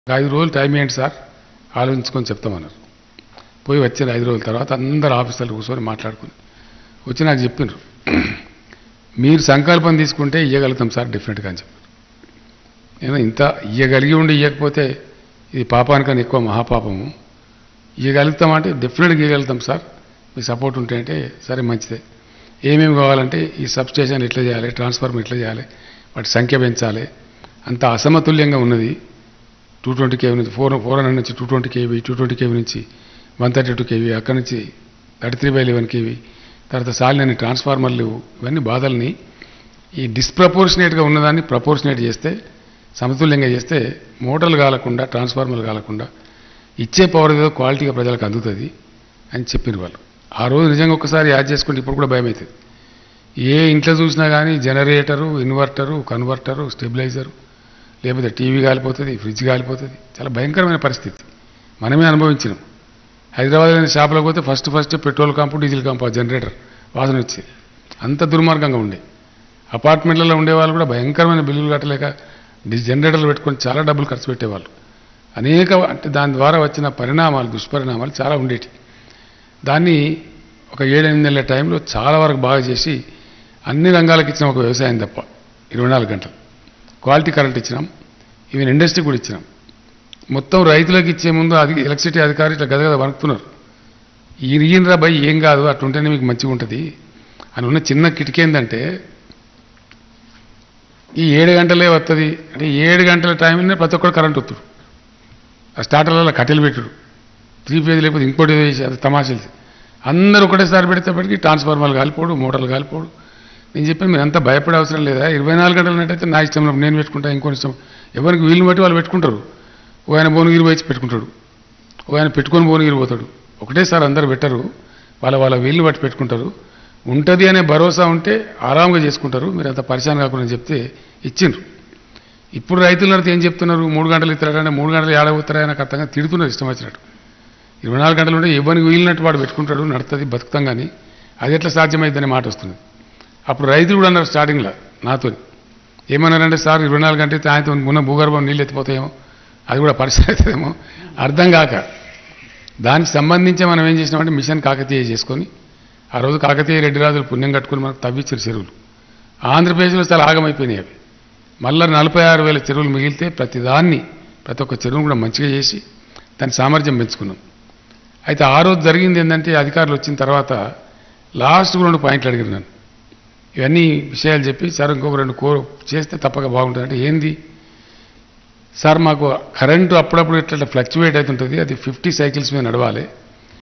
ఒక ఐదు రోజులు టైం ఏంటి సార్ ఆలోచించుకొని చెప్తామన్నారు పోయి వచ్చిన ఐదు రోజుల తర్వాత అందరు ఆఫీసర్లు కూర్చొని మాట్లాడుకుని వచ్చి నాకు చెప్పిండ్రు మీరు సంకల్పం తీసుకుంటే ఇవ్వగలుగుతాం సార్ డెఫినెట్గా అని చెప్పారు నేను ఇంత ఇవ్వగలిగి ఉండి ఇవ్వకపోతే ఇది పాపానికన్నా ఎక్కువ మహాపాపము ఇవ్వగలుగుతామంటే డెఫినెట్గా ఇవ్వగలుగుతాం సార్ మీ సపోర్ట్ ఉంటే అంటే సరే మంచిదే ఏమేమి కావాలంటే ఈ సబ్స్టేషన్ ఎట్లా చేయాలి ట్రాన్స్ఫార్మర్ ఎట్లా చేయాలి వాటి సంఖ్య పెంచాలి అంత అసమతుల్యంగా ఉన్నది టూ ట్వంటీ కేవీ నుంచి ఫోర్ ఫోర్ హండ్రెడ్ నుంచి two twenty KV two twenty KV నుంచి వన్ థర్టీ టూ కేవీ అక్కడి నుంచి thirty three by eleven KV తర్వాత సాలినని ట్రాన్స్ఫార్మర్లు ఇవన్నీ బాధల్ని ఈ డిస్ప్రపోర్షనేట్గా ఉన్నదాన్ని ప్రపోర్షనేట్ చేస్తే సమతుల్యంగా చేస్తే మోటార్లు కాలకుండా ట్రాన్స్ఫార్మర్లు కాలకుండా ఇచ్చే పవర్ ఏదో క్వాలిటీగా ప్రజలకు అందుతుంది అని చెప్పిన వాళ్ళు ఆ రోజు నిజంగా ఒకసారి యాడ్ చేసుకుంటే ఇప్పుడు కూడా భయం అవుతుంది ఏ ఇంట్లో చూసినా కానీ జనరేటరు ఇన్వర్టరు కన్వర్టరు స్టెబిలైజరు లేకపోతే టీవీ కాలిపోతుంది ఫ్రిడ్జ్ కాలిపోతుంది చాలా భయంకరమైన పరిస్థితి మనమే అనుభవించినాం హైదరాబాద్ షాపులకు పోతే ఫస్ట్ ఫస్ట్ పెట్రోల్ కాంపు డీజిల్ కాంపు ఆ జనరేటర్ వాసన వచ్చేది అంత దుర్మార్గంగా ఉండే అపార్ట్మెంట్లలో ఉండేవాళ్ళు కూడా భయంకరమైన బిల్లులు కట్టలేక డి- జనరేటర్లు పెట్టుకొని చాలా డబ్బులు ఖర్చు పెట్టేవాళ్ళు అనేక అంటే దాని ద్వారా వచ్చిన పరిణామాలు దుష్పరిణామాలు చాలా ఉండేటి దాన్ని ఒక ఏడెనిమిది నెలల టైంలో చాలా వరకు బాగా చేసి అన్ని రంగాలకు ఇచ్చిన ఒక వ్యవసాయం తప్ప ఇరవై నాలుగు గంటలు క్వాలిటీ కరెంట్ ఇచ్చినాం ఈవెన్ ఇండస్ట్రీ కూడా ఇచ్చినాం మొత్తం రైతులకు ఇచ్చే ముందు అది ఎలక్ట్రిసిటీ అధికారి ఇట్లా గదగద వణుకుతున్నారు ఈయనరా భయ్ ఏం కాదు అట్లుంటేనే మీకు మంచిగా ఉంటుంది అని ఉన్న చిన్న కిటికీ ఏంటంటే ఈ ఏడు గంటలే వస్తుంది అంటే ఏడు గంటల టైంలోనే ప్రతి ఒక్కరు కరెంట్ వస్తుంది ఆ స్టార్టర్లలో కట్టెలు పెట్టుడు త్రీ ఫేజ్ లేకపోతే ఇంకోటి ఏదో చేసి అది తమాషలు అందరూ ఒకటేసారి పెడితేపటికి ట్రాన్స్ఫార్మర్లు కాలిపోడు మోటార్లు కాలిపోడు నేను చెప్పి మీరు అంతా భయపడే అవసరం లేదా ఇరవై నాలుగు గంటలు ఉన్నట్టయితే నా ఇష్టంలో నేను పెట్టుకుంటా ఇంకోటి ఇష్టం ఎవరికి వీలుని బట్టి వాళ్ళు పెట్టుకుంటారు ఓ ఆయన భువనగిరి పోయి పెట్టుకుంటాడు ఓ ఆయన పెట్టుకొని భువనగిరి పోతాడు ఒకటేసారి అందరు పెట్టరు వాళ్ళ వాళ్ళ వీలుని బట్టి పెట్టుకుంటారు ఉంటుంది అనే భరోసా ఉంటే ఆరాంగా చేసుకుంటారు మీరు అంత పరిశాన్ కాకుండా చెప్తే ఇచ్చిండ్రు ఇప్పుడు రైతులు అడిగితే ఏం చెప్తున్నారు మూడు గంటలు ఇస్తారంటే మూడు గంటలు ఏడవుతారా నాకు అర్థంగా తిడుతున్నారు ఇష్టం వచ్చినట్టు ఇరవై నాలుగు గంటలు ఉంటే ఎవరికి వీలినట్టు వాడు పెట్టుకుంటాడు నడుతుంది బతుకుతాం కానీ అది ఎట్లా సాధ్యమైందనే మాట వస్తుంది అప్పుడు రైతులు కూడా అన్నారు స్టార్టింగ్లో నాతో ఏమన్నారంటే సార్ ఇరవై నాలుగు గంటలు ఆయనతో ఉన్న భూగర్భం నీళ్ళు ఎత్తిపోతాయేమో అది కూడా పరిస్థితి అవుతుందేమో అర్థం కాక దానికి సంబంధించి మనం ఏం చేసినామంటే మిషన్ కాకతీయ చేసుకొని ఆ రోజు కాకతీయ రెడ్డి రాజులు పుణ్యం కట్టుకుని మనకు తవ్విచ్చారు చెరువులు ఆంధ్రప్రదేశ్లో చాలా ఆగమైపోయినాయి అవి మళ్ళీ నలభై ఆరు వేల చెరువులు మిగిలితే ప్రతి దాన్ని ప్రతి ఒక్క చెరువును కూడా మంచిగా చేసి దాని సామర్థ్యం పెంచుకున్నాం అయితే ఆ రోజు జరిగింది ఏంటంటే అధికారులు వచ్చిన తర్వాత లాస్ట్ రెండు పాయింట్లు అడిగారు నన్ను ఇవన్నీ విషయాలు చెప్పి సార్ ఇంకొక రెండు కో చేస్తే తప్పక బాగుంటుంది అంటే ఏంది సార్ మాకు కరెంటు అప్పుడప్పుడు ఇట్లా ఫ్లక్చువేట్ అవుతుంటుంది అది ఫిఫ్టీ సైకిల్స్ మీద నడవాలి